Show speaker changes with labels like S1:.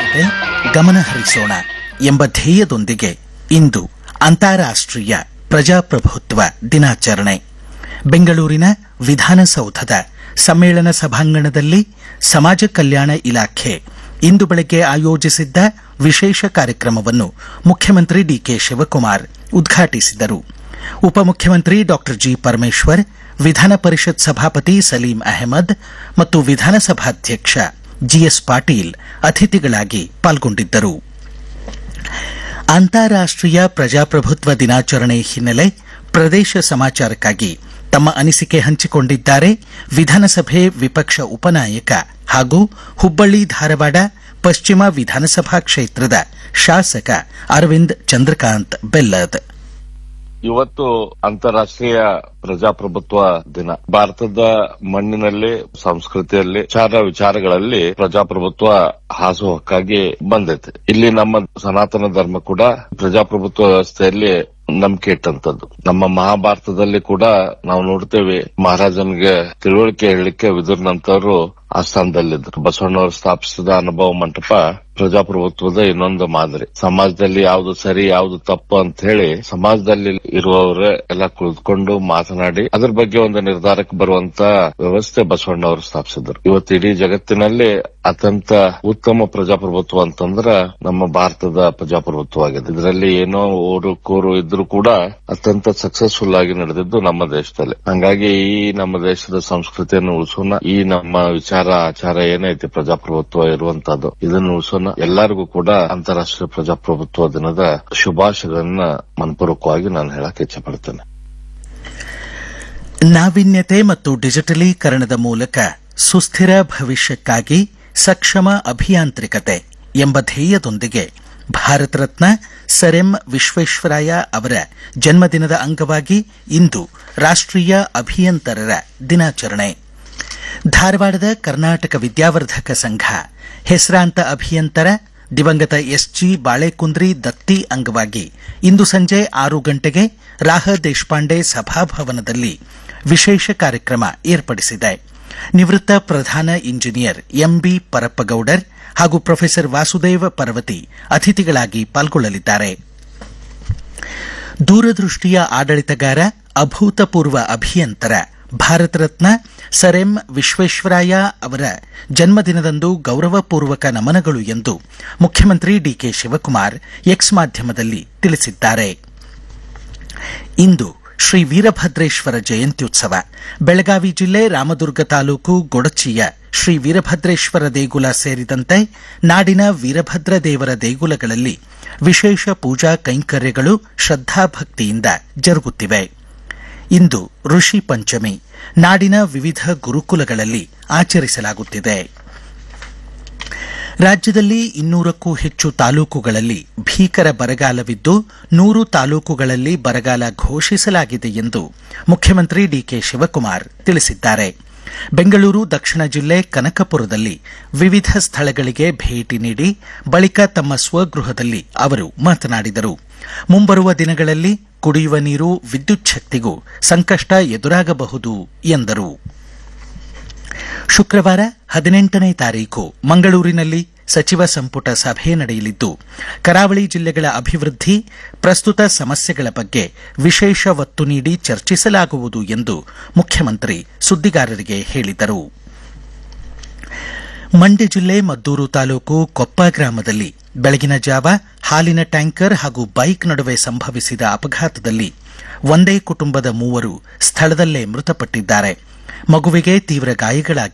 S1: ನಾವೀನ್ಯತೆ ಗಮನ ಹರಿಸೋಣ ಎಂಬ ಧ್ಯೇಯದೊಂದಿಗೆ ಇಂದು ಅಂತಾರಾಷ್ಟ್ರೀಯ ಪ್ರಜಾಪ್ರಭುತ್ವ ದಿನಾಚರಣೆ ಬೆಂಗಳೂರಿನ ವಿಧಾನಸೌಧದ ಸಮ್ಮೇಳನ ಸಭಾಂಗಣದಲ್ಲಿ ಸಮಾಜ ಕಲ್ಯಾಣ ಇಲಾಖೆ ಇಂದು ಬೆಳಗ್ಗೆ ಆಯೋಜಿಸಿದ್ದ ವಿಶೇಷ ಕಾರ್ಯಕ್ರಮವನ್ನು ಮುಖ್ಯಮಂತ್ರಿ ಡಿಕೆ ಶಿವಕುಮಾರ್ ಉದ್ಘಾಟಿಸಿದರು ಉಪಮುಖ್ಯಮಂತ್ರಿ ಡಾಕ್ಟರ್ ಜಿ ಪರಮೇಶ್ವರ್ ವಿಧಾನ ಪರಿಷತ್ ಸಭಾಪತಿ ಸಲೀಂ ಅಹಮದ್ ಮತ್ತು ವಿಧಾನಸಭಾಧ್ಯಕ್ಷ ಜಿಎಸ್ ಪಾಟೀಲ್ ಅತಿಥಿಗಳಾಗಿ ಪಾಲ್ಗೊಂಡಿದ್ದರು ಅಂತಾರಾಷ್ಟ್ರೀಯ ಪ್ರಜಾಪ್ರಭುತ್ವ ದಿನಾಚರಣೆ ಹಿನ್ನೆಲೆ ಪ್ರದೇಶ ಸಮಾಚಾರಕ್ಕಾಗಿ ತಮ್ಮ ಅನಿಸಿಕೆ ಹಂಚಿಕೊಂಡಿದ್ದಾರೆ ವಿಧಾನಸಭೆ ವಿಪಕ್ಷ ಉಪನಾಯಕ ಹಾಗೂ ಹುಬ್ಬಳ್ಳಿ ಧಾರವಾಡ ಪಶ್ಚಿಮ ವಿಧಾನಸಭಾ ಕ್ಷೇತ್ರದ ಶಾಸಕ ಅರವಿಂದ್ ಚಂದ್ರಕಾಂತ್ ಬೆಲ್ಲದ್
S2: ಇವತ್ತು ಅಂತಾರಾಷ್ಟ್ರೀಯ ಪ್ರಜಾಪ್ರಭುತ್ವ ದಿನ ಭಾರತದ ಮಣ್ಣಿನಲ್ಲಿ ಸಂಸ್ಕೃತಿಯಲ್ಲಿ ವಿಚಾರ ವಿಚಾರಗಳಲ್ಲಿ ಪ್ರಜಾಪ್ರಭುತ್ವ ಹಾಸುಹೊಕ್ಕಾಗಿ ಬಂದೈತೆ ಇಲ್ಲಿ ನಮ್ಮ ಸನಾತನ ಧರ್ಮ ಕೂಡ ಪ್ರಜಾಪ್ರಭುತ್ವ ವ್ಯವಸ್ಥೆಯಲ್ಲಿ ನಂಬಿಕೆ ಇಟ್ಟಂತದ್ದು ನಮ್ಮ ಮಹಾಭಾರತದಲ್ಲಿ ಕೂಡ ನಾವು ನೋಡ್ತೇವೆ ಮಹಾರಾಜನಿಗೆ ತಿಳುವಳಿಕೆ ಹೇಳಲಿಕ್ಕೆ ವಿದುರ್ನಂತವರು ಆ ಸ್ಥಾನದಲ್ಲಿದ್ದರು ಬಸವಣ್ಣವರು ಸ್ಥಾಪಿಸಿದ ಅನುಭವ ಮಂಟಪ ಪ್ರಜಾಪ್ರಭುತ್ವದ ಇನ್ನೊಂದು ಮಾದರಿ ಸಮಾಜದಲ್ಲಿ ಯಾವ್ದು ಸರಿ ಯಾವ್ದು ತಪ್ಪು ಅಂತ ಹೇಳಿ ಸಮಾಜದಲ್ಲಿ ಇರುವವರೇ ಎಲ್ಲ ಕುಳಿತುಕೊಂಡು ಮಾತನಾಡಿ ಅದ್ರ ಬಗ್ಗೆ ಒಂದು ನಿರ್ಧಾರಕ್ಕೆ ಬರುವಂತ ವ್ಯವಸ್ಥೆ ಬಸವಣ್ಣವರು ಸ್ಥಾಪಿಸಿದ್ರು ಇವತ್ತು ಇಡೀ ಜಗತ್ತಿನಲ್ಲಿ ಅತ್ಯಂತ ಉತ್ತಮ ಪ್ರಜಾಪ್ರಭುತ್ವ ಅಂತಂದ್ರ ನಮ್ಮ ಭಾರತದ ಪ್ರಜಾಪ್ರಭುತ್ವ ಆಗಿದೆ ಇದರಲ್ಲಿ ಏನೋ ಓರು ಕೂರು ಇದ್ರೂ ಕೂಡ ಅತ್ಯಂತ ಸಕ್ಸಸ್ಫುಲ್ ಆಗಿ ನಡೆದಿದ್ದು ನಮ್ಮ ದೇಶದಲ್ಲಿ ಹಂಗಾಗಿ ಈ ನಮ್ಮ ದೇಶದ ಸಂಸ್ಕೃತಿಯನ್ನು ಉಳಿಸೋಣ ಈ ನಮ್ಮ ವಿಚಾರ ಆಚಾರ ಏನೈತಿ ಪ್ರಜಾಪ್ರಭುತ್ವ ಇರುವಂತದ್ದು ಇದನ್ನು ಉಳಿಸೋಣ ಎಲ್ಲರಿಗೂ ಕೂಡ ಅಂತಾರಾಷ್ಟ್ರೀಯ ಪ್ರಜಾಪ್ರಭುತ್ವ ದಿನದ ಶುಭಾಶಯಗಳನ್ನ ಮನಪೂರ್ವಕವಾಗಿ ನಾನು ಹೇಳಕ್ ಇಚ್ಛೆ ಪಡ್ತೇನೆ
S1: ನಾವೀನ್ಯತೆ ಮತ್ತು ಡಿಜಿಟಲೀಕರಣದ ಮೂಲಕ ಸುಸ್ಥಿರ ಭವಿಷ್ಯಕ್ಕಾಗಿ ಸಕ್ಷಮ ಅಭಿಯಾಂತ್ರಿಕತೆ ಎಂಬ ಧ್ಯೇಯದೊಂದಿಗೆ ಭಾರತ ರತ್ನ ಸರ್ ಎಂ ವಿಶ್ವೇಶ್ವರಾಯ ಅವರ ಜನ್ಮದಿನದ ಅಂಗವಾಗಿ ಇಂದು ರಾಷ್ಟ್ರೀಯ ಅಭಿಯಂತರರ ದಿನಾಚರಣೆ ಧಾರವಾಡದ ಕರ್ನಾಟಕ ವಿದ್ಯಾವರ್ಧಕ ಸಂಘ ಹೆಸರಾಂತ ಅಭಿಯಂತರ ದಿವಂಗತ ಎಸ್ಜಿ ಬಾಳೆಕುಂದ್ರಿ ದತ್ತಿ ಅಂಗವಾಗಿ ಇಂದು ಸಂಜೆ ಆರು ಗಂಟೆಗೆ ರಾಹ ದೇಶಪಾಂಡೆ ಸಭಾಭವನದಲ್ಲಿ ವಿಶೇಷ ಕಾರ್ಯಕ್ರಮ ಏರ್ಪಡಿಸಿದೆ ನಿವೃತ್ತ ಪ್ರಧಾನ ಇಂಜಿನಿಯರ್ ಎಂಬಿ ಪರಪ್ಪಗೌಡರ್ ಹಾಗೂ ಪ್ರೊಫೆಸರ್ ವಾಸುದೇವ ಪರ್ವತಿ ಅತಿಥಿಗಳಾಗಿ ಪಾಲ್ಗೊಳ್ಳಲಿದ್ದಾರೆ ದೂರದೃಷ್ಟಿಯ ಆಡಳಿತಗಾರ ಅಭೂತಪೂರ್ವ ಅಭಿಯಂತರ ಭಾರತ ರತ್ನ ಸರ್ ಎಂ ವಿಶ್ವೇಶ್ವರಾಯ ಅವರ ಜನ್ಮದಿನದಂದು ಗೌರವಪೂರ್ವಕ ನಮನಗಳು ಎಂದು ಮುಖ್ಯಮಂತ್ರಿ ಡಿಕೆ ಶಿವಕುಮಾರ್ ಎಕ್ಸ್ ಮಾಧ್ಯಮದಲ್ಲಿ ತಿಳಿಸಿದ್ದಾರೆ ಇಂದು ಶ್ರೀ ವೀರಭದ್ರೇಶ್ವರ ಜಯಂತ್ಯುತ್ಸವ ಬೆಳಗಾವಿ ಜಿಲ್ಲೆ ರಾಮದುರ್ಗ ತಾಲೂಕು ಗೊಡಚಿಯ ಶ್ರೀ ವೀರಭದ್ರೇಶ್ವರ ದೇಗುಲ ಸೇರಿದಂತೆ ನಾಡಿನ ವೀರಭದ್ರ ದೇವರ ದೇಗುಲಗಳಲ್ಲಿ ವಿಶೇಷ ಪೂಜಾ ಕೈಂಕರ್ಯಗಳು ಶ್ರದ್ದಾಭಕ್ತಿಯಿಂದ ಜರುಗುತ್ತಿವೆ ಇಂದು ಋಷಿ ಪಂಚಮಿ ನಾಡಿನ ವಿವಿಧ ಗುರುಕುಲಗಳಲ್ಲಿ ಆಚರಿಸಲಾಗುತ್ತಿದೆ ರಾಜ್ಯದಲ್ಲಿ ಇನ್ನೂರಕ್ಕೂ ಹೆಚ್ಚು ತಾಲೂಕುಗಳಲ್ಲಿ ಭೀಕರ ಬರಗಾಲವಿದ್ದು ನೂರು ತಾಲೂಕುಗಳಲ್ಲಿ ಬರಗಾಲ ಘೋಷಿಸಲಾಗಿದೆ ಎಂದು ಮುಖ್ಯಮಂತ್ರಿ ಡಿಕೆ ಶಿವಕುಮಾರ್ ತಿಳಿಸಿದ್ದಾರೆ ಬೆಂಗಳೂರು ದಕ್ಷಿಣ ಜಿಲ್ಲೆ ಕನಕಪುರದಲ್ಲಿ ವಿವಿಧ ಸ್ಥಳಗಳಿಗೆ ಭೇಟಿ ನೀಡಿ ಬಳಿಕ ತಮ್ಮ ಸ್ವಗೃಹದಲ್ಲಿ ಅವರು ಮಾತನಾಡಿದರು ಮುಂಬರುವ ದಿನಗಳಲ್ಲಿ ಕುಡಿಯುವ ನೀರು ವಿದ್ಯುತ್ ಶಕ್ತಿಗೂ ಸಂಕಷ್ಟ ಎದುರಾಗಬಹುದು ಎಂದರು ಶುಕ್ರವಾರ ಹದಿನೆಂಟನೇ ತಾರೀಕು ಮಂಗಳೂರಿನಲ್ಲಿ ಸಚಿವ ಸಂಪುಟ ಸಭೆ ನಡೆಯಲಿದ್ದು ಕರಾವಳಿ ಜಿಲ್ಲೆಗಳ ಅಭಿವೃದ್ಧಿ ಪ್ರಸ್ತುತ ಸಮಸ್ಯೆಗಳ ಬಗ್ಗೆ ವಿಶೇಷ ಒತ್ತು ನೀಡಿ ಚರ್ಚಿಸಲಾಗುವುದು ಎಂದು ಮುಖ್ಯಮಂತ್ರಿ ಸುದ್ದಿಗಾರರಿಗೆ ಹೇಳಿದರು ಮಂಡ್ಯ ಜಿಲ್ಲೆ ಮದ್ದೂರು ತಾಲೂಕು ಕೊಪ್ಪ ಗ್ರಾಮದಲ್ಲಿ ಬೆಳಗಿನ ಜಾವ ಹಾಲಿನ ಟ್ಯಾಂಕರ್ ಹಾಗೂ ಬೈಕ್ ನಡುವೆ ಸಂಭವಿಸಿದ ಅಪಘಾತದಲ್ಲಿ ಒಂದೇ ಕುಟುಂಬದ ಮೂವರು ಸ್ಥಳದಲ್ಲೇ ಮೃತಪಟ್ಟಿದ್ದಾರೆ ಮಗುವಿಗೆ ತೀವ್ರ ಗಾಯಗಳಾಗಿ